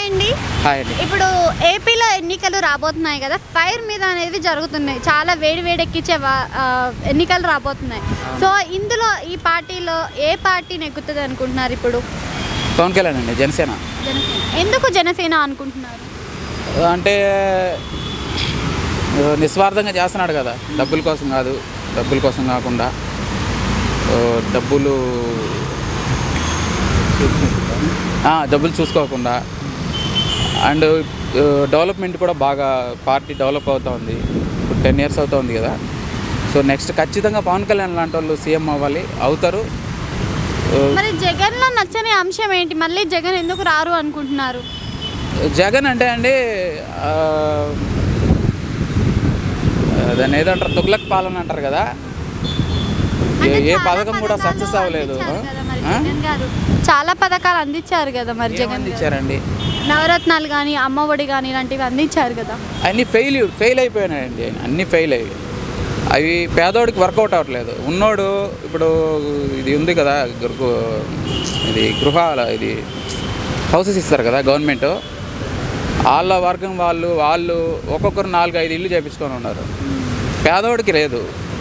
అండి హాయ్ అండి ఇప్పుడు ఏపీలో ఎన్నికలు రాబోతున్నాయి కదా ఫైర్ మీద అనేది జరుగుతున్నాయి చాలా వేడి వేడెక్కించే వా- ఆ, ఎన్నికలు రాబోతున్నాయి సో ఇందులో ఈ పార్టీలో ఏ పార్టీ నెగ్గుతుంది అనుకుంటున్నారు ఇప్పుడు పవన్ కళ్యాణ్ అండి జనసేన జనసేన ఎందుకు జనసేన అనుకుంటున్నారు అంటే ఆ, నిస్వార్థంగా చేస్తున్నాడు కదా డబ్బుల కోసం కాదు డబ్బుల కోసం కాకుండా ఆ, డబ్బులు ఆ, డబ్బులు చూసుకోకుండా అండ్ డెవలప్మెంట్ కూడా బాగా పార్టీ డెవలప్ అవుతూ ఉంది ఇప్పుడు టెన్ ఇయర్స్ అవుతుంది కదా సో నెక్స్ట్ ఖచ్చితంగా పవన్ కళ్యాణ్ లాంటి వాళ్ళు సీఎం అవ్వాలి అవుతారు ఆ, మరి జగన్ లో నచ్చని అంశం ఏంటి మళ్ళీ జగన్ ఎందుకు రారు అనుకుంటున్నారు జగన్ అంటే అండి ఆ, దాన్ని ఏదంటారు తుగ్లక్ పాలన అంటారు కదా ఏ- అంటే ఏ చాలా పథకం కూడా పథకాలు సక్సెస్ అవ్వలేదు అందించారు కదా మరి ఆ? జగన్ గారు చాలా పథకాలు అందించారు కదా మరి జగన్ ఏమంది గారు. ఇచ్చారండి నవరత్నాలు కానీ అమ్మఒడి కానీ ఇలాంటివి అందించారు కదా అన్ని ఫెయిల్ ఫెయిల్ అయిపోయినాయండి అన్ని ఫెయిల్ అయ్యి అవి పేదోడికి వర్కౌట్ అవ్వట్లేదు ఉన్నోడు ఇప్పుడు ఇది ఉంది కదా గృహ ఇది గృహాల ఇది హౌసెస్ ఇస్తారు కదా గవర్నమెంట్ వాళ్ళ వర్గం వాళ్ళు వాళ్ళు ఒక్కొక్కరు నాలుగు ఐదు ఇల్లు చేపించుకొని ఉన్నారు పేదోడికి లేదు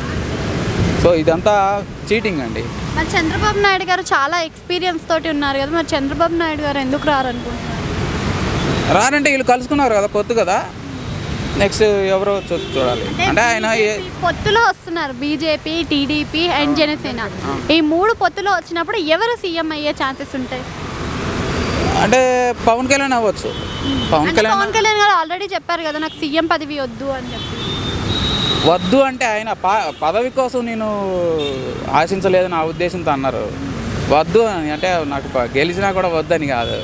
సో ఇదంతా చీటింగ్ అండి మరి చంద్రబాబు నాయుడు గారు చాలా ఎక్స్పీరియన్స్ తోటి ఉన్నారు కదా మరి చంద్రబాబు నాయుడు గారు ఎందుకు రారు అనుకుంటున్నారు రానంటే వీళ్ళు కలుసుకున్నారు కదా పొత్తు కదా నెక్స్ట్ ఎవరో చూ చూడాలి అంటే ఆయన ఏ- BJP పొత్తులో వస్తున్నారు బీజేపీ టీడీపీ అండ్ జనసేన ఈ మూడు పొత్తులో వచ్చినప్పుడు ఎవరు సీఎం అయ్యే ఛాన్సెస్ ఉంటాయి అంటే పవన్ కళ్యాణ్ అవ్వచ్చు పవన్ అంటే కళ్యాణ్ పవన్ కళ్యాణ్ గారు ఆల్రెడీ చెప్పారు కదా నాకు సీఎం పదవి వద్దు అని చెప్పి వద్దు అంటే ఆయన ప- పదవి కోసం నేను ఆశించలేదు నా ఉద్దేశంతో అన్నారు వద్దు అని అంటే నాకు ప- గెలిచినా కూడా వద్దని కాదు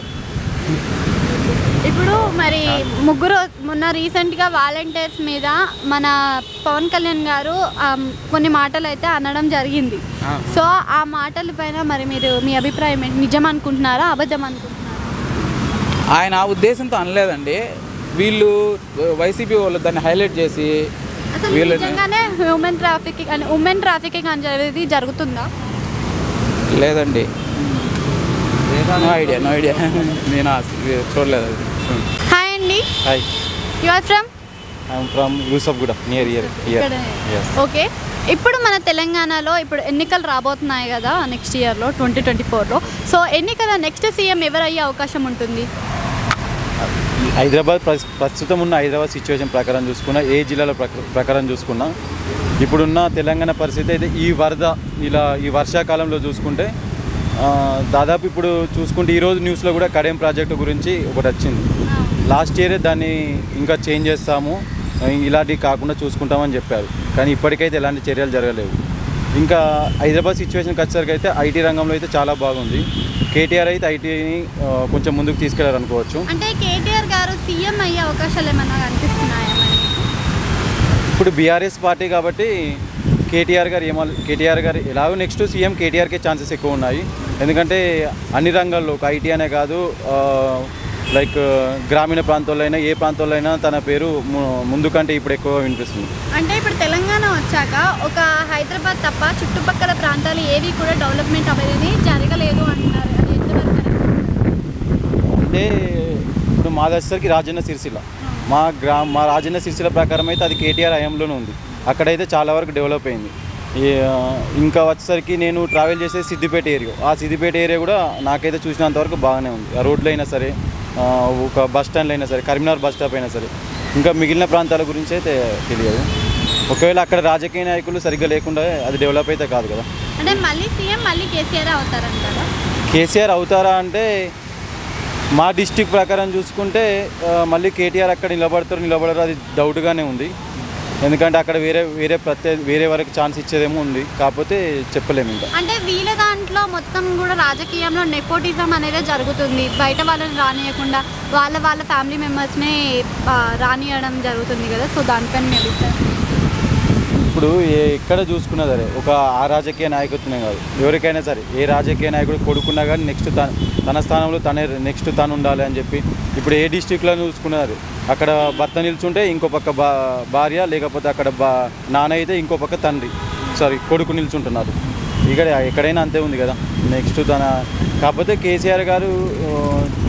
ఇప్పుడు మరి ముగ్గురు మొన్న రీసెంట్గా వాలంటీర్స్ మీద మన పవన్ కళ్యాణ్ గారు ఆమ్, కొన్ని మాటలు అయితే అనడం జరిగింది ఆ. సో ఆ మాటల పైన మరి మీరు మీ అభిప్రాయం ఏంటి నిజం అనుకుంటున్నారా అబద్ధం అనుకుంటున్నారా ఆయన ఆ ఉద్దేశంతో అనలేదండి వీళ్ళు వైసీపీ వాళ్ళు దాన్ని హైలైట్ చేసి అసలు వీళ్ళని నిజంగానే హ్యూమన్ ట్రాఫికింగ్ అని ఉమెన్ ట్రాఫికింగ్ అనేది జరుగుతుందా లేదండి నో ఐడియా నో ఐడియా నేను ఆ- చూడలేదు అది హాయ్ అండి hi you are from I'm from Yusufguda near year year yes okay ఇప్పుడు మన తెలంగాణలో ఇప్పుడు ఎన్నికలు రాబోతున్నాయి కదా నెక్స్ట్ ఇయర్లో ట్వంటీ ట్వంటీ ఫోర్లో సో ఎన్నికల నెక్స్ట్ సీఎం ఎవరు అయ్యే అవకాశం ఉంటుంది హైదరాబాద్ ప్రస్- ప్రస్తుతం ఉన్న హైదరాబాద్ సిచ్యువేషన్ ప్రకారం చూసుకున్నా ఏ జిల్లాల ప్రక- ప్రకారం చూసుకున్నా ఇప్పుడున్న తెలంగాణ పరిస్థితి అయితే ఈ వరద ఇలా ఈ వర్షాకాలంలో చూసుకుంటే ఆ, దాదాపు ఇప్పుడు చూసుకుంటే ఈరోజు న్యూస్లో కూడా కడెం ప్రాజెక్టు గురించి ఒకటి వచ్చింది లాస్ట్ ఇయరే దాన్ని ఇంకా చేంజ్ చేస్తాము ఇలాంటివి కాకుండా చూసుకుంటామని చెప్పారు కానీ ఇప్పటికైతే ఎలాంటి చర్యలు జరగలేవు ఇంకా హైదరాబాద్ సిచ్యువేషన్కి వచ్చేసరికి అయితే ఐటీ రంగంలో అయితే చాలా బాగుంది కేటీఆర్ అయితే ఐటీని కొంచెం ముందుకు తీసుకెళ్లారు అనుకోవచ్చు అంటే కేటీఆర్ గారు సీఎం అయ్యే అవకాశాలు ఏమన్నా కనిపిస్తున్నాయా మరి ఇప్పుడు బీఆర్ఎస్ పార్టీ కాబట్టి కేటీఆర్ గారు ఏమో కేటీఆర్ గారు ఎలాగో నెక్స్ట్ సీఎం కేటీఆర్కే ఛాన్సెస్ ఎక్కువ ఉన్నాయి ఎందుకంటే అన్ని రంగాల్లో ఒక ఐటీ అనే కాదు లైక్ గ్రామీణ ప్రాంతాల్లో అయినా ఏ ప్రాంతాల్లో అయినా తన పేరు ము- ముందు కంటే ఇప్పుడు ఎక్కువ వినిపిస్తుంది అంటే ఇప్పుడు తెలంగాణ వచ్చాక ఒక హైదరాబాద్ తప్ప చుట్టుపక్కల ప్రాంతాలు ఏవి కూడా డెవలప్మెంట్ అనేది జరగలేదు అంటున్నారు అది ఎంతవరకు correct? అంటే ఇప్పుడు మాది వచ్చేసరికి రాజన్న సిరిసిల్ల మా గ్రా మా రాజన్న సిరిసిల్ల ప్రకారం అయితే అది కేటీఆర్ హయాంలోనే ఉంది అక్కడైతే చాలా వరకు డెవలప్ అయింది ఈ, ఆ, ఇంకా వచ్చేసరికి నేను ట్రావెల్ చేసే సిద్దిపేట ఏరియా ఆ సిద్దిపేట ఏరియా కూడా నాకైతే చూసినంత వరకు బాగానే ఉంది ఆ రోడ్లు అయినా సరే ఆ, ఒక బస్ స్టాండ్లు అయినా సరే కరీంనగర్ బస్ స్టాప్ అయినా సరే ఇంకా మిగిలిన ప్రాంతాల గురించి అయితే తెలియదు ఒకవేళ అక్కడ రాజకీయ నాయకులు సరిగ్గా లేకుండా అది డెవలప్ అయితే కాదు కదా అంటే మళ్ళీ సీఎం మళ్ళీ కేసీఆర్ అవుతారంటారా కేసీఆర్ అవుతారా అంటే మా డిస్టిక్ ప్రకారం చూసుకుంటే ఆ, మళ్ళీ కేటీఆర్ అక్కడ నిలబడతారు నిలబడరు అది డౌట్గానే ఉంది ఎందుకంటే అక్కడ వేరే వేరే ప్రత్యేక వేరే వరకు ఛాన్స్ ఇచ్చేదేమో ఉంది కాకపోతే చెప్పలేము ఇంకా అంటే వీళ్ళ దాంట్లో మొత్తం కూడా రాజకీయంలో నెపోటిజం అనేది జరుగుతుంది బయట వాళ్ళని రానియకుండా వాళ్ళ వాళ్ళ ఫ్యామిలీ మెంబర్స్ని రానియడం జరుగుతుంది కదా సో దానిపైన మీ అభిప్రాయం ఇప్పుడు ఏ ఎక్కడ చూసుకున్నా సరే ఒక ఆ రాజకీయ నాయకత్వమే కాదు ఎవరికైనా సరే ఏ రాజకీయ నాయకుడు కొడుకున్నా కానీ నెక్స్ట్ తన తన స్థానంలో తనే నెక్స్ట్ తను ఉండాలి అని చెప్పి ఇప్పుడు ఏ డిస్టిక్లో చూసుకున్నారు అక్కడ భర్త నిల్చుంటే ఇంకో పక్క బా భార్య లేకపోతే అక్కడ బా నాన్న అయితే ఇంకో పక్క తండ్రి సారీ కొడుకు నిల్చుంటున్నారు ఇక్కడ ఎక్కడైనా అంతే ఉంది కదా నెక్స్ట్ తన కాకపోతే కేసీఆర్ గారు ఆ,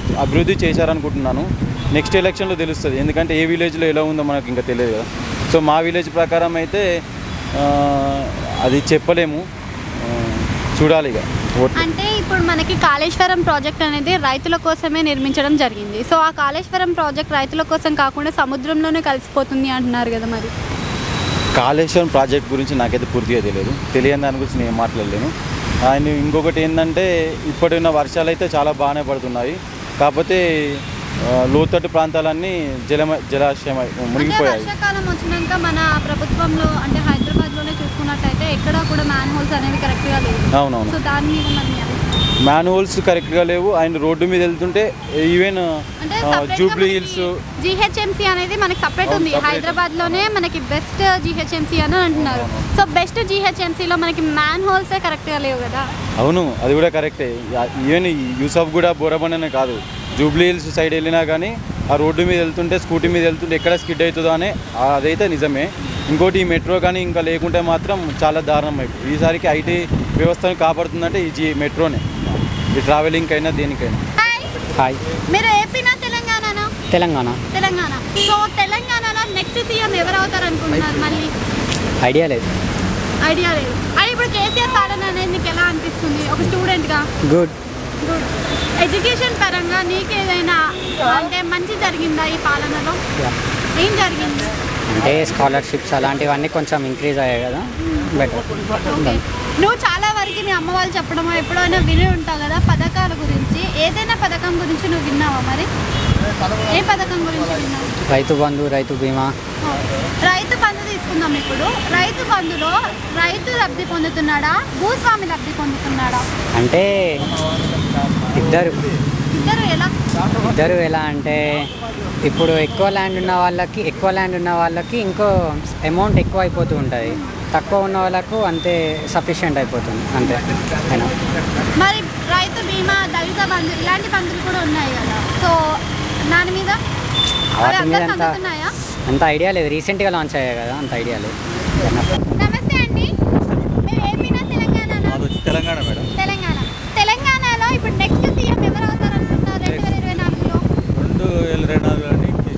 అభివృద్ధి చేశారనుకుంటున్నాను నెక్స్ట్ ఎలక్షన్లో తెలుస్తుంది ఎందుకంటే ఏ విలేజ్లో ఎలా ఉందో మనకు ఇంకా తెలియదు కదా సో మా విలేజ్ ప్రకారం అయితే ఆ, అది చెప్పలేము ఆ, చూడాలి ఇక ఓట్లు అంటే ఇప్పుడు మనకి కాళేశ్వరం ప్రాజెక్ట్ అనేది రైతుల కోసమే నిర్మించడం జరిగింది సో ఆ కాళేశ్వరం ప్రాజెక్ట్ రైతుల కోసం కాకుండా సముద్రంలోనే కలిసిపోతుంది అంటున్నారు కదా మరి కాళేశ్వరం ప్రాజెక్ట్ గురించి నాకైతే పూర్తిగా తెలియదు తెలియని దాని గురించి నేను మాట్లాడలేను అండ్ ఇంకొకటి ఏంటంటే ఇప్పుడున్న వర్షాలు అయితే చాలా బాగానే పడుతున్నాయి కాకపోతే ఆ, లోతట్టు ప్రాంతాలన్నీ జలమ జలాశయమై అంటే మునిగిపోయాయి వర్షాకాలం వచ్చినాక మన ప్రభుత్వంలో అంటే హైదరాబాద్ లోనే చూసుకున్నట్టయితే ఎక్కడ కూడా మ్యాన్ హోల్స్ అనేవి కరెక్ట్ గా లేవు అవునవును సో దాని మీద మరి మీ అభిప్రాయం? మాన్యువల్స్ కరెక్ట్గా లేవు అండ్ రోడ్డు మీద వెళ్తుంటే ఈవెన్ అంటే జూబ్లీ హిల్స్ జిహెచ్ఎంసీ అనేది మనకి సపరేట్ ఉంది అవును, separate. హైదరాబాద్ లోనే మనకి బెస్ట్ జిహెచ్ఎంసీ అని అంటున్నారు సో బెస్ట్ జిహెచ్ఎంసీలో మనకి మ్యాన్ హోల్సే కరెక్ట్ గా లేవు కదా అవును అది కూడా కరెక్టే ఈవెన్ యూసఫ్ కూడా బోరబండనే కాదు జూబ్లీ హిల్స్ సైడ్ వెళ్ళినా కానీ ఆ రోడ్డు మీద వెళ్తుంటే స్కూటీ మీద వెళ్తుంటే ఎక్కడ స్కిడ్ అవుతుందో అని ఆ, అదైతే నిజమే ఇంకోటి ఈ మెట్రో కానీ ఇంకా లేకుంటే మాత్రం చాలా దారుణం అయిపోయి ఈసారికి ఐటీ వ్యవస్థను కాపాడుతుందంటే ఈ జీ మెట్రోనే ఈ ట్రావెలింగ్ అయినా దేనికైనా హాయ్ హాయ్ మీరు ఏపీనా తెలంగాణనా తెలంగాణ తెలంగాణ సో తెలంగాణలో నెక్స్ట్ సీఎం ఎవరు అవుతారు అనుకుంటున్నారు మళ్ళీ ఐడియా లేదు ఐడియా లేదు అది ఇప్పుడు కేసీఆర్ పాలన అనేది నీకు ఎలా అనిపిస్తుంది ఒక స్టూడెంట్గా గుడ్ గుడ్ ఎడ్యుకేషన్ పరంగా నీకు ఏదైనా అంటే మంచి జరిగిందా ఈ పాలనలో ఏం జరిగింది అంటే స్కాలర్షిప్స్ అలాంటివన్నీ కొంచెం ఇంక్రీజ్ అయ్యాయి కదా బెటర్ ఓకే నువ్వు చాలా వరకు మీ అమ్మ వాళ్ళు చెప్పడం ఎప్పుడైనా విని ఉంటావు కదా పథకాల గురించి ఏదైనా పథకం గురించి నువ్వు విన్నావా మరి ఏ పథకం గురించి విన్నావు రైతు బంధు రైతు బీమా రైతు బంధు తీసుకుందాం ఇప్పుడు రైతు బంధులో రైతు లబ్ధి పొందుతున్నాడా భూస్వామి లబ్ధి పొందుతున్నాడా అంటే ఇద్దరు ఇద్దరు ఎలా ఇద్దరు ఎలా అంటే ఇప్పుడు ఎక్కువ ల్యాండ్ ఉన్న వాళ్ళకి ఎక్కువ ల్యాండ్ ఉన్న వాళ్ళకి ఇంకో అమౌంట్ ఎక్కువ అయిపోతూ ఉంటుంది తక్కువ ఉన్న వాళ్ళకు అంతే సఫిషియెంట్ అయిపోతుంది అంతే అయినా మరి రైతు బీమా దళిత బంధు ఇలాంటి బంధులు కూడా ఉన్నాయి కదా సో దాని మీద అవి వాటి మీద అందరికి అంత అందుతున్నాయా అంత ఐడియా లేదు రీసెంట్గా లాంచ్ అయ్యాయి కదా అంత ఐడియా లేదు నమస్తే అండి మీరు ఏపీనా తెలంగాణ మాది వచ్చి తెలంగాణ మేడం తెలంగాణ తెలంగాణలో ఇప్పుడు నెక్స్ట్ సీఎం ఎవరు అవుతారు అనుకుంటున్నారు రెండు వేల ఇరవై నాలుగులో రెండు వేల ఇరవై నాలుగులోనికి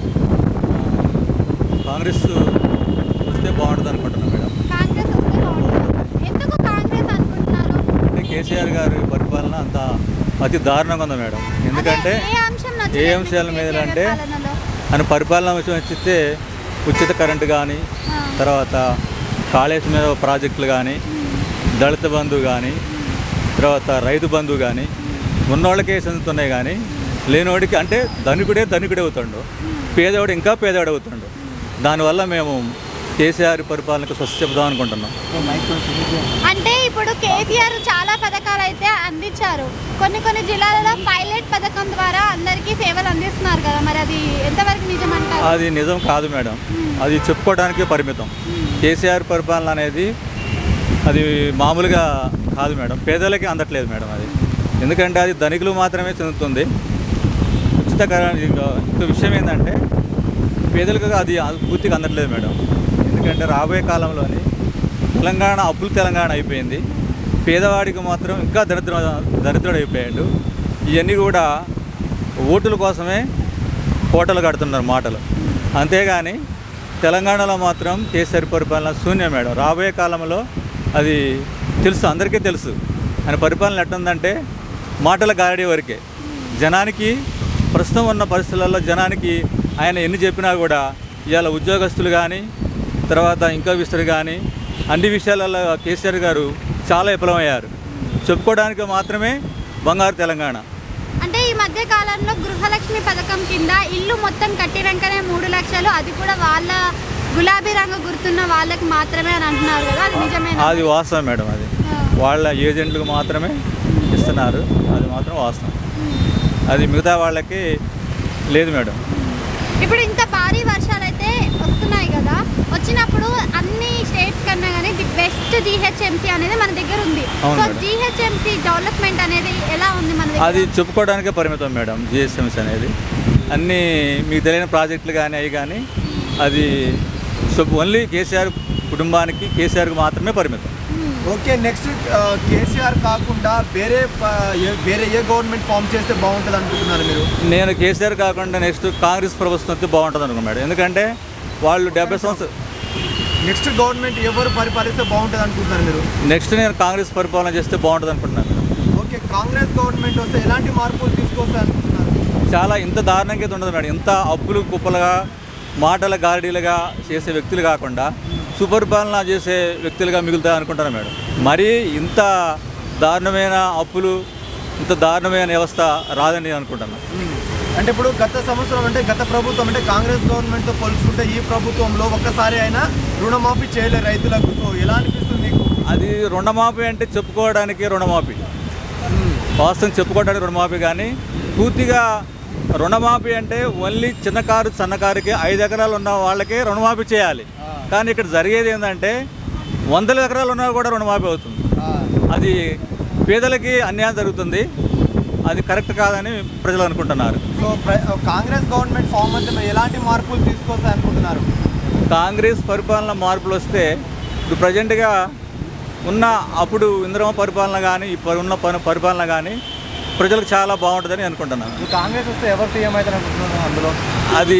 కాంగ్రెస్ వస్తే బాగుంటుంది అనుకుంటున్నాను మేడం కాంగ్రెస్ వస్తే బాగుంటుంది ఎందుకు కాంగ్రెస్ అనుకుంటున్నారు అంటే కేసీఆర్ గారి పరిపాలన అంత అతి దారుణంగా ఉంది మేడం ఎందుకంటే అదే ఏ అంశం నచ్చలేదు ఏ మీకు అంశాల మీద కేసీఆర్ అంటే పాలనలో? ఆయన పరిపాలన విషయం వచ్చితే ఉచిత కరెంటు కానీ ఆ. తర్వాత కాళేజ్ మీద ప్రాజెక్టులు కానీ దళిత బంధు కానీ తర్వాత రైతు బంధు కానీ ఉన్నోళ్ళకే చెందుతున్నాయి కానీ లేనివాడికి అంటే ధనికుడే ధనికుడే అవుతాడు పేదవాడు ఇంకా పేదవాడు అవుతాడు దానివల్ల మేము కేసీఆర్ పరిపాలనకు స్వచ్ఛ చెప్దాం అనుకుంటున్నాం అంటే ఇప్పుడు కేసీఆర్ చాలా పథకాలు అయితే అందించారు కొన్ని కొన్ని జిల్లాలలో పైలట్ పథకం ద్వారా అందరికీ సేవలు అందిస్తున్నారు కదా మరి అది ఎంతవరకు నిజం అంటారు అది నిజం కాదు మేడం అది చెప్పుకోవడానికే పరిమితం కేసీఆర్ పరిపాలన అనేది అది మామూలుగా కాదు మేడం పేదలకి అందట్లేదు మేడం అది ఎందుకంటే అది ధనికులు మాత్రమే చెందుతుంది ఉచిత కరెంట్ ఇంకా ఇంకో విషయం ఏంటంటే పేదలకు అది పూర్తిగా అందట్లేదు మేడం ఎందుకంటే రాబోయే కాలంలోని తెలంగాణ అప్పులు తెలంగాణ అయిపోయింది పేదవాడికి మాత్రం ఇంకా దరిద్ర దరిద్రుడు అయిపోయాడు ఇవన్నీ కూడా ఓటుల కోసమే కోటలు కడుతున్నారు మాటలు అంతేగాని తెలంగాణలో మాత్రం కేసీఆర్ పరిపాలన శూన్యం మేడం రాబోయే కాలంలో అది తెలుసు అందరికీ తెలుసు ఆయన పరిపాలన ఎట్టుందంటే మాటల గారడి వరకే జనానికి ప్రస్తుతం ఉన్న పరిస్థితులలో జనానికి ఆయన ఎన్ని చెప్పినా కూడా ఇవాళ ఉద్యోగస్తులు కానీ తర్వాత ఇంకా విస్తరు కానీ అన్ని విషయాలలో కేసీఆర్ గారు చాలా విఫలమయ్యారు చెప్పుకోవడానికి మాత్రమే బంగారు తెలంగాణ అంటే ఈ మధ్య కాలంలో గృహలక్ష్మి పథకం కింద ఇల్లు మొత్తం కట్టినాకనే మూడు లక్షలు అది కూడా వాళ్ళ గులాబీ రంగు గుర్తున్న వాళ్ళకి మాత్రమే అని అంటున్నారు కదా అది నిజమేనా అది వాస్తవం మేడం అది వాళ్ళ ఏజెంట్లకు మాత్రమే ఇస్తున్నారు అది మాత్రం వాస్తవం అది మిగతా వాళ్ళకి లేదు మేడం ఇప్పుడు ఇంత భారీ వర్షాలు అయితే వస్తున్నాయి కదా వచ్చినప్పుడు అన్ని స్టేట్స్ కన్నా కానీ ది బెస్ట్ జిహెచ్ఎంసీ అనేది మన దగ్గర ఉంది అవును సో మేడం. జిహెచ్ఎంసీ డెవలప్మెంట్ అనేది ఎలా ఉంది మన అది దగ్గర చెప్పుకోవడానికే పరిమితం మేడం జిఎస్ఎంస్ అనేది అన్నీ మీకు తెలియని ప్రాజెక్టులు కానీ అవి కానీ అది ఓన్లీ కేసీఆర్ కుటుంబానికి కేసీఆర్కి మాత్రమే పరిమితం మ్మ్. ఓకే నెక్స్ట్ కేసీఆర్ కాకుండా వేరే ప- ఏ- వేరే ఏ గవర్నమెంట్ ఫామ్ చేస్తే బాగుంటుంది అనుకుంటున్నారు మీరు నేను కేసీఆర్ కాకుండా నెక్స్ట్ కాంగ్రెస్ ప్రభుత్వం వస్తే బాగుంటుంది అనుకున్నాను మేడం ఎందుకంటే వాళ్ళు డెబ్బై సంవత్సరం నెక్స్ట్ గవర్నమెంట్ ఎవరు పరిపాలిస్తే బాగుంటుంది అనుకుంటున్నారు మీరు నెక్స్ట్ నేను కాంగ్రెస్ పరిపాలన చేస్తే బాగుంటుంది అనుకుంటున్నాను మేడం ఓకే కాంగ్రెస్ గవర్నమెంట్ వస్తే ఎలాంటి మార్పులు తీసుకొస్తాయి అనుకుంటున్నారు చాలా ఇంత దారుణంగా అయితే ఉండదు మేడం ఇంత అప్పులు కుప్పలుగా మాటల గారడీలుగా చేసే వ్యక్తులు కాకుండా సుపరిపాలన చేసే వ్యక్తులుగా మిగులుతాయి అనుకుంటాను మేడం మరి ఇంత దారుణమైన అప్పులు ఇంత దారుణమైన వ్యవస్థ రాదని నేను అనుకుంటున్నాను అంటే ఇప్పుడు గత సంవత్సరం అంటే గత ప్రభుత్వం అంటే కాంగ్రెస్ గవర్నమెంట్తో పోల్చుకుంటే ఈ ప్రభుత్వంలో ఒక్కసారి అయినా రుణమాఫీ చేయలేదు రైతులకు సో ఎలా అనిపిస్తుంది మీకు అది రుణమాఫీ అంటే చెప్పుకోవడానికి రుణమాఫీ వాస్తవం చెప్పుకోవడానికి రుణమాఫీ కానీ పూర్తిగా రుణమాఫీ అంటే ఓన్లీ చిన్న కారు సన్న కారుకి ఐదు ఎకరాలు ఉన్న వాళ్ళకే రుణమాఫీ చేయాలి కానీ ఇక్కడ జరిగేది ఏంటంటే వందల ఎకరాలు ఉన్నా కూడా రుణమాఫీ అవుతుంది అది పేదలకి అన్యాయం జరుగుతుంది అది కరెక్ట్ కాదని ప్రజలు అనుకుంటున్నారు సో ప్ర- కాంగ్రెస్ గవర్నమెంట్ ఫామ్ అంటే మీరు ఎలాంటి మార్పులు తీసుకొస్తాయి అనుకుంటున్నారు కాంగ్రెస్ పరిపాలన మార్పులు వస్తే ఇప్పుడు ప్రజెంట్గా ఉన్న అప్పుడు ఇంద్రమ పరిపాలన కానీ ఇప్పుడు ఉన్న పని పరిపాలన కానీ ప్రజలకు చాలా బాగుంటుందని అనుకుంటున్నాను ఇప్పుడు కాంగ్రెస్ వస్తే ఎవరు సీఎం అవుతారు అనుకుంటున్నారు అందులో అది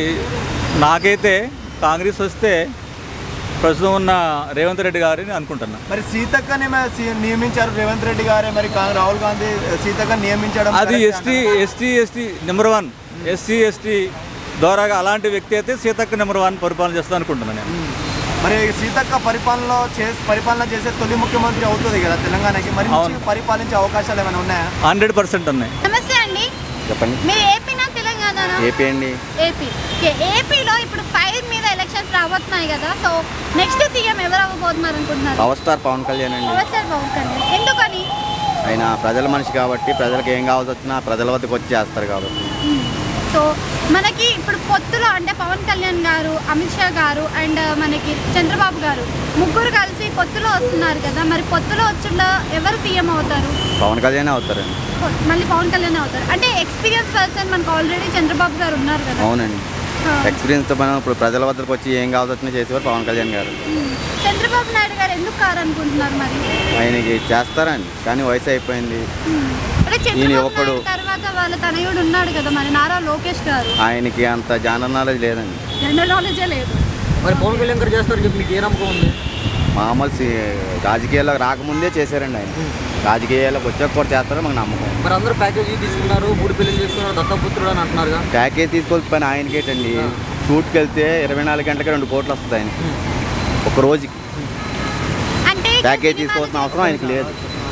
నాకైతే కాంగ్రెస్ వస్తే ప్రస్తుతం ఉన్న రేవంత్ రెడ్డి గారిని అనుకుంటున్నాను మరి సీతక్కని మ- సీ- నియమించారు రేవంత్ రెడ్డి గారే మరి కాంగ్రెస్ రాహుల్ గాంధీ సీతక్కని నియమించడం అది correct ఎస్టీ అంటారా? ST ST number one SC ST ద్వారా అలాంటి వ్యక్తి అయితే సీతక్క నెంబర్ వన్ పరిపాలన చేస్తాను అనుకుంటున్నాను నేను మరి సీతక్క పరిపాలనలో చేసి పరిపాలన చేసే తొలి ముఖ్యమంత్రి అవుతుంది కదా తెలంగాణకి మరి అవును. పరిపాలించే అవకాశాలు ఏమైనా ఉన్నాయా హండ్రెడ్ పర్సెంట్ ఉన్నాయి నమస్తే అండి చెప్పండి మీరు ఏపీనా తెలంగాణ ఏపీ అండి ఏపీ ఓకే ఏపీలో ఇప్పుడు ఫైర్ మీద ఎలక్షన్స్ రాబోతున్నాయి కదా సో నెక్స్ట్ సీఎం ఎవరు అవ్వబోతున్నారు అనుకుంటున్నారు పవర్ స్టార్ పవన్ కళ్యాణ్ అండి పవర్ స్టార్ పవన్ కళ్యాణ్ ఎందుకని ఆయన ప్రజల మనిషి కాబట్టి ప్రజలకు ఏం కావాల్సి వచ్చినా ప్రజల వద్దకు వచ్చి చేస్తారు కాబట్టి సో మనకి ఇప్పుడు పొత్తులో అంటే పవన్ కళ్యాణ్ గారు అమిత్ షా గారు అండ్ మనకి చంద్రబాబు గారు ముగ్గురు కలిసి పొత్తులో వస్తున్నారు కదా మరి పొత్తులో వచ్చుండా ఎవరు సీఎం అవుతారు పవన్ కళ్యాణ్ అవుతారండి మళ్ళీ పవన్ కళ్యాణ్ అవుతారు అంటే ఎక్స్పీరియన్స్ పర్సన్ మనకు ఆల్రెడీ చంద్రబాబు గారు ఉన్నారు కదా అవునండి ఆ. ఎక్స్పీరియన్స్తో మనం ఇప్పుడు ప్రజల వద్దకు వచ్చి ఏం కావాల్సి వచ్చినా చేసేవారు పవన్ కళ్యాణ్ గారు ఉమ్. చంద్రబాబు నాయుడు గారు ఎందుకు కారు అనుకుంటున్నారు మరి ఆయనకి చేస్తారండి కానీ వయసు అయిపోయింది ఉమ్. అంటే ఈయన చంద్రబాబు యువకుడు. నాయుడు తర్వాత వాళ్ళ తనయుడు ఉన్నాడు కదా మరి నారా లోకేష్ గారు ఆయనకి అంత జానర్ నాలెడ్జ్ లేదండి జనరల్ నాలెడ్జే లేదు మరి పవన్ కళ్యాణ్ గారు చేస్తారు చెప్పి మీకు ఏ నమ్మకం ఉంది మామూలు సి- రాజకీయాల్లోకి రాకముందే చేశారండి ఆయన రాజకీయాల్లోకి వచ్చాక కూడా చేస్తారో మాకు నమ్మకం మరి అందరూ ప్యాకేజీ తీసుకున్నారు మూడు పెళ్లి చేసుకున్నారు దత్తపుత్రుడు అని అంటున్నారుగా ప్యాకేజ్ తీసుకోవాల్సిన పని ఆయనకేటండి షూట్కి వెళ్తే ఇరవై నాలుగు గంటలకి రెండు కోట్లు వస్తుంది ఆయన ఒక రోజుకి అంటే ఇక ప్యాకేజ్ సినిమాలు తీసుకోవాల్సిన అవసరం ఆయనకి లేదు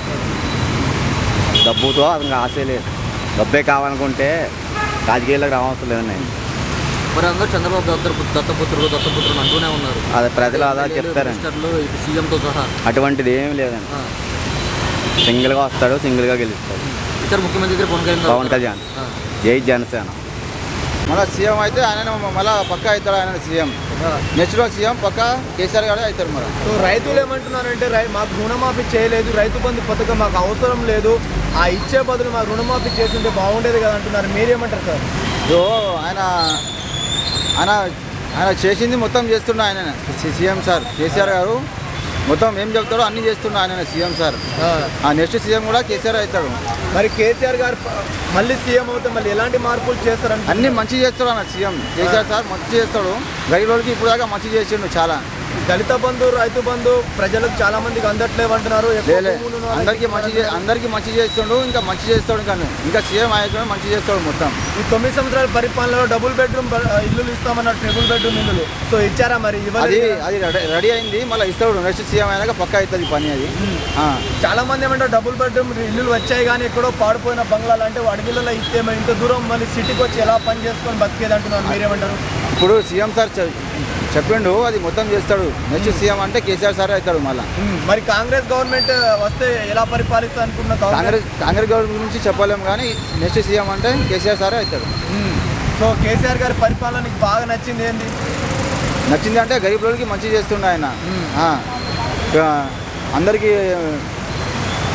డబ్బుతో అతనికి ఆశే లేదు డబ్బే కావాలనుకుంటే రాజకీయాల్లోకి రావవసరం లేదండి ఆయన మరి అందరూ చంద్రబాబు దత్త దత్తపుత్రుడు దత్తపుత్రుడు అంటూనే ఉన్నారు అది ప్రజలు అలా చెప్తారండి మినిస్టర్లు ఇటు సీఎంతో సహా అటువంటిది ఏమీ లేదండి ఆ. సింగిల్గా వస్తాడు సింగిల్గా గెలుస్తాడు ఈసారి ముఖ్యమంత్రి దగ్గర పవన్ కళ్యాణ్ గారు పవన్ కళ్యాణ్ ఆ. జై జనసేన మళ్ళీ సీఎం అయితే ఆయన మళ్ళీ పక్క అవుతాడు ఆయన సీఎం నెక్స్ట్ సీఎం పక్క కేసీఆర్ గారే అవుతారు మరి సో రైతులు ఏమంటున్నారంటే రై మాకు రుణమాఫీ చేయలేదు రైతు బంధు పథకం మాకు అవసరం లేదు ఆ ఇచ్చే బదులు మాకు రుణమాఫీ చేస్తుంటే బాగుండేది కదా అంటున్నారు మీరేమంటారు సార్ సో ఆయన ఆయన ఆయన చేసింది మొత్తం చేస్తుండే ఆయన సీఎం సార్ కేసీఆర్ గారు మొత్తం ఏం చెప్తాడో అన్ని చేస్తుండే ఆయన సీఎం సార్ ఆ నెక్స్ట్ సీఎం కూడా కేసీఆర్ అవుతాడు మరి కేసీఆర్ గారు ప- మళ్ళీ సీఎం అవుతే మళ్ళీ ఎలాంటి మార్పులు చేస్తారంటే అన్ని మంచి చేస్తాడు అన్న సీఎం కేసీఆర్ సార్ మంచి చేస్తాడు గరీబులకి ఇప్పుడు దాకా మంచి చేసిండు చాలా దళిత బంధు రైతు బంధు ప్రజలకు చాలా మందికి అందట్లేవు అంటున్నారు ఎక్కువ లేలే భూములు ఉన్న వాళ్ళకి అందరికీ మంచి చే- అందరికీ మంచి చేస్తుండు ఇంకా మంచి చేస్తాడు కానీ ఇంకా సీఎం అయ్యాక మంచి చేస్తాడు మొత్తం ఈ తొమ్మిది సంవత్సరాల పరిపాలనలో డబుల్ బెడ్రూమ్ బ- ఇల్లులు ఇస్తామన్నారు ట్రిపుల్ బెడ్రూమ్ ఇల్లులు సో ఇచ్చారా మరి అది ఇవ్వలేదు కదా? అది రెడీ- రెడీ అయింది మళ్ళీ ఇస్తాడు నెక్స్ట్ సీఎం అయినాక పక్క అవుతుంది పని అది ఆ. చాలా మంది ఏమంటారు డబుల్ బెడ్రూమ్ ఇల్లులు వచ్చాయి కానీ ఎక్కడో పాడిపోయిన బంగ్లాలు అంటే అడవిలలో ఇస్తే మరి ఇంత దూరం మళ్ళీ సిటీకి వచ్చి ఎలా పని చేసుకొని బతికేది అంటున్నారు మీరేమంటారు ఇప్పుడు సీఎం సార్ చె- చెప్పిండు అది మొత్తం చేస్తాడు నెక్స్ట్ సీఎం అంటే కేసీఆర్ సార్ అవుతాడు మళ్ళీ మరి కాంగ్రెస్ గవర్నమెంట్ వస్తే ఎలా పరిపాలిస్తా అనుకున్న కాంగ్రెస్ కాంగ్రెస్ కాంగ్రెస్ గవర్నమెంట్ గురించి చెప్పలేము కానీ నెక్స్ట్ సీఎం అంటే కేసీఆర్ సారే అవుతాడు ఉమ్. సో కేసీఆర్ గారి పరిపాలన నీకు బాగా నచ్చింది ఏంది నచ్చింది అంటే గరీబ్ రోజులకి మంచి చేస్తుండే ఆయన ఆ. ఆ, అందరికీ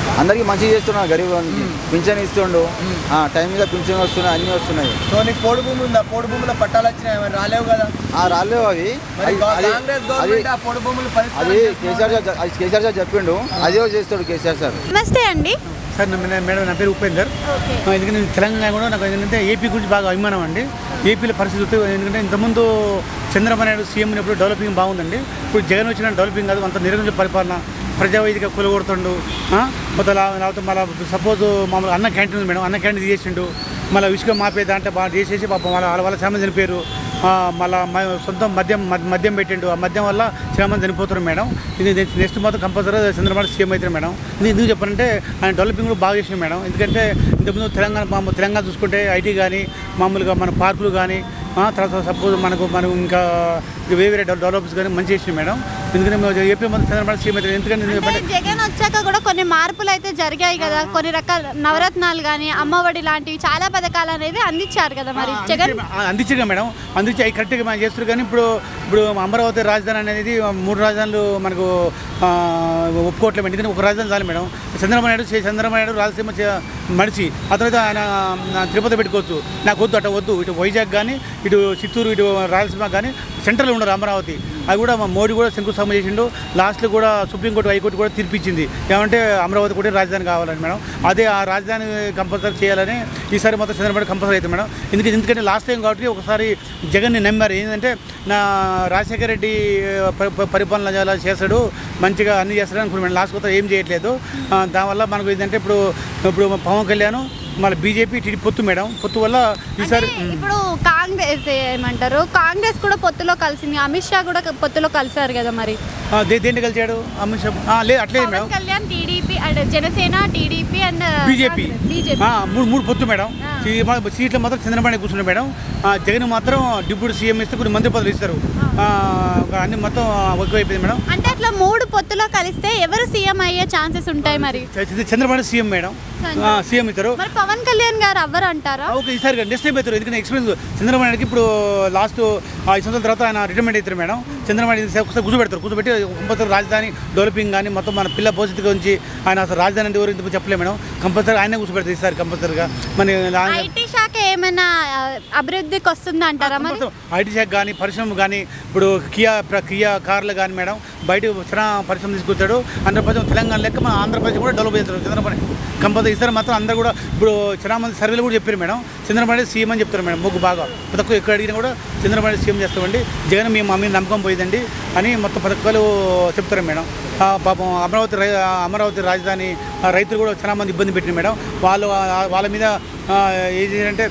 అందరికీ మంచిగా చేస్తున్నాడు గరీబ్ వాళ్ళకి పింఛన్ ఇస్తుండు ఆ, టైం మీద పింఛన్ వస్తున్నాయి అన్నీ వస్తున్నాయి సో నీకు పోడు భూమి ఉందా పోడు భూముల పట్టాలు వచ్చినాయి మరి రాలేవు కదా ఆ రాలేవు అవి మరి అది- గా- అది- కాంగ్రెస్ అది గవర్నమెంట్ ఆ పోడు భూములు పరిష్కారం అది చేస్తుందా? కేసీఆర్ సార్ అది కేసీఆర్ సార్ చెప్పిండు అదే చేస్తాడు కేసీఆర్ సార్ నమస్తే అండి సార్ నా- నా- మేడం నా పేరు ఉపేందర్ ఓకే ఆ, ఎందుకంటే నేను తెలంగాణ కూడా నాకు ఏంటంటే ఏపీ గురించి బాగా అభిమానం అండి ఏపీలో పరిస్థితి చూస్తే ఎందుకంటే ఇంతకుముందు చంద్రబాబు నాయుడు సీఎం ఉన్నప్పుడు డెవలపింగ్ బాగుందండి ఇప్పుడు జగన్ వచ్చిన డెవలపింగ్ కాదు అంత నిరంజన పరిపాలన ప్రజావేదిక కొలగొడుతుండు ఆ, మొత్తం లా- లేకపోతే మళ్ళీ సపోజ్ మామూలు అన్న క్యాంటీన్ ఉంది మేడం అన్న క్యాంటీన్ తీసేసిండు మళ్ళీ ఇసుక మాపేదా అంటే బాగా చేసేసి పాపం వాళ్ళ వాళ్ళ వాళ్ళ చాలా మంది చనిపోయారు ఆ, మళ్ళా మ- సొంతం మద్యం మద్- మద్యం పెట్టిండు ఆ మద్యం వల్ల చాలా మంది చనిపోతారు మేడం ఇది నెక్స్ట్ మాత్రం కంపల్సరీ చంద్రబాబు సీఎం అవుతారు మేడం ఇది ఎందుకు చెప్పాలంటే ఆయన డెవలపింగ్ కూడా బాగా చేసిండు మేడం ఎందుకంటే ఇంతకుముందు తెలంగాణ మామూలు తెలంగాణ చూసుకుంటే ఐటీ కానీ మామూలుగా మన పార్కులు కానీ ఆ, తర్వాత సపోజ్ మనకు మనం ఇంకా వేరే వేరే డెవలప్స్ కానీ మంచి చేసింది మేడం ఎందుకంటే మేము ఏపీ మొత్తం చంద్రబాబు సీఎం అవుతారు ఎందుకంటే అంటే ఎందుకంటే జగన్ వచ్చాక కూడా కొన్ని మార్పులు అయితే జరిగాయి కదా కొన్ని రకాల నవరత్నాలు కానీ అమ్మఒడి లాంటివి చాలా పథకాలు అనేది అందించారు కదా మరి జగన్ అందించగా మేడం అందించి అవి కరెక్ట్గా మనం చేస్తారు కానీ ఇప్పుడు ఇప్పుడు అమరావతి రాజధాని అనేది మూడు రాజధానులు మనకు ఆ, ఒప్పుకోవట్లేదు ఎందుకంటే ఒక రాజధాని చాలు మేడం చంద్రబాబు నాయుడు చే- చంద్రబాబు నాయుడు రాయలసీమ చే- మడిచి ఆ తర్వాత ఆయన ఆ, తిరుపతి పెట్టుకోవచ్చు నాకు వద్దు అటు వద్దు ఇటు వైజాగ్ కానీ ఇటు చిత్తూరు ఇటు రాయలసీమ కానీ సెంట్రల్ ఉండరు అమరావతి అది కూడా మా మోడీ కూడా శంకుస్థాపన చేసిండు లాస్ట్లో కూడా సుప్రీంకోర్టు హైకోర్టు కూడా తీర్పిచ్చింది ఏమంటే అమరావతి కూడా రాజధాని కావాలని మేడం అదే ఆ రాజధాని కంపల్సరీ చేయాలని ఈసారి మొత్తం చంద్రబాబు కంపల్సరీ అవుతుంది మేడం ఎందుకంటే ఎందుకంటే లాస్ట్ టైం కాబట్టి ఒకసారి జగన్ని నమ్మారు ఏంటంటే నా రాజశేఖర రెడ్డి పరి- పరి- పరిపాలన చాలా చేస్తాడు మంచిగా అన్ని చేస్తాడు అనుకున్నాను మేడం లాస్ట్ కొత్త ఏం చేయట్లేదు ఆ, దానివల్ల మనకు ఏంటంటే ఇప్పుడు ఇప్పుడు పవన్ కళ్యాణ్ మళ్ళీ బీజేపీ టీడీ పొత్తు మేడం పొత్తు వల్ల ఈసారి అంటే ఇప్పుడు కాంగ్రెస్ ఏమంటారు కాంగ్రెస్ కూడా పొత్తులో కలిసింది అమిత్ షా కూడా పొత్తులో కలిసారు కదా మరి ఆ, దే- దేంటి కలిసాడు అమిత్ షా ఆ, లేదు అట్లేదు madam Pawan Kalyan TDP and Janasena TDP and BJP BJP ఆ, మూడు మూడు పొత్తు మేడం సీ- మా- సీట్లు మాత్రం చంద్రబాబు నాయుడు కూర్చున్నారు మేడం ఆ, జగన్ మాత్రం డిప్యూటీ సీఎం ఇస్తే కొన్ని మంత్రి పదవులు ఇస్తారు ఆ, అన్ని మొత్తం ఎక్కువైపోయింది మేడం అంటే అట్లా మూడు పొత్తులో కలిస్తే ఎవరు సీఎం అయ్యే ఛాన్సెస్ ఉంటాయి మరి చ- చంద్రబాబు నాయుడు సీఎం మేడం ఆ, సీఎం ఇస్తారు మరి పవన్ కళ్యాణ్ గారు అవ్వరు అంటారా ఓకే ఈసారి నెక్స్ట్ టైం అవుతారు ఎందుకంటే ఎక్స్పీరియన్స్ చంద్రబాబు నాయుడుకి ఇప్పుడు లాస్ట్ ఐదు సంవత్సరాల తర్వాత ఆయన రిటైర్మెంట్ అవుతారు మేడం చంద్రబాబు నాయుడు ఒకసారి కూర్చోబెడతారు కూర్చోబెట్టి కంపల్సరీ రాజధాని డెవలపింగ్ కానీ మొత్తం మన పిల్ల భవిష్యత్తు గురించి ఆయన అసలు రాజధాని అంటే ఎవరు ఇంతకు చెప్పలేము మేడం కంపల్సరీ ఆయన కూర్చోబెడతారు ఈసారి కంపల్సరీగా మన ఆయన- ఐటీ శాఖ ఏమైనా ఆ, అభివృద్ధికి వస్తుంది అంటారా మరి మొత్తం ఐటీ శాఖ కానీ పరిశ్రమ కానీ ఇప్పుడు కియా ప్ర- కియా కార్లు కానీ మేడం బయట చాలా పరిశ్రమ తీసుకొచ్చాడు ఆంధ్రప్రదేశ్ తెలంగాణ లెక్క మన ఆంధ్రప్రదేశ్ కూడా డెవలప్ చేస్తారు చంద్రబాబు నాయుడు కంపల్సరీ ఇస్తారు మాత్రం అందరూ కూడా ఇప్పుడు చాలా మంది సర్వేలు కూడా చెప్పారు మేడం చంద్రబాబు నాయుడు సీఎం అని చెప్తారు మేడం ముగ్గు బాగా తక్కువ ఎక్కడ అడిగినా కూడా చంద్రబాబు నాయుడు సీఎం చేస్తామండి జగన్ మేము మా మీద నమ్మకం పోయిందండి అని మొత్తం పథకాలు చెప్తారు మేడం ఆ, పాపం అమరావతి రై అమరావతి రాజధాని ఆ, రైతులు కూడా చాలా మంది ఇబ్బంది పెట్టిన మేడం వాళ్ళు ఆ, వాళ్ళ మీద ఆ, ఏది అంటే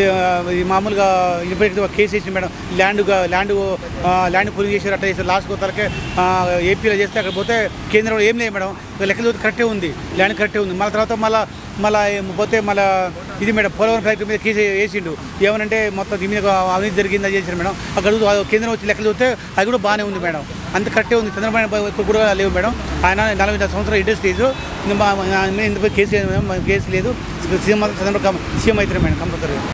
ఈ మామూలుగా ఇప్పటికీ కేసు వేసింది madam land land land pooling చేసారు అట్లా చేశారు లాస్ట్ కొత్తలకే ఏపీలో చేస్తే అక్కడ పోతే కేంద్రంలో ఏం లేదు మేడం లెక్కలు చూస్తే కరెక్టే ఉంది ల్యాండ్ కరెక్టే ఉంది మళ్ళీ తర్వాత మళ్ళీ మళ్ళీ పోతే మళ్ళీ ఇది మేడం పోలవరం ఫ్యాక్టరీ మీద కేసు వేసిండు ఏమనంటే మొత్తం దీని మీద అవినీతి జరిగింది అది చేశారు మేడం అక్కడ చూస్తే కేంద్రం వచ్చి లెక్కలు చూస్తే అది కూడా బాగానే ఉంది మేడం అంత కరెక్టే ఉంది చంద్రబాబు నాయుడు కూడా లేవు మేడం ఆయన నలభై ఐదు సంవత్సరాల ఇండస్ట్రీస్ ఇందుకు కేసు లేదు మేడం కేసు లేదు సీఎం మాత్రం చంద్రబాబు సీఎం అవుతారు మేడం కంపల్సరీ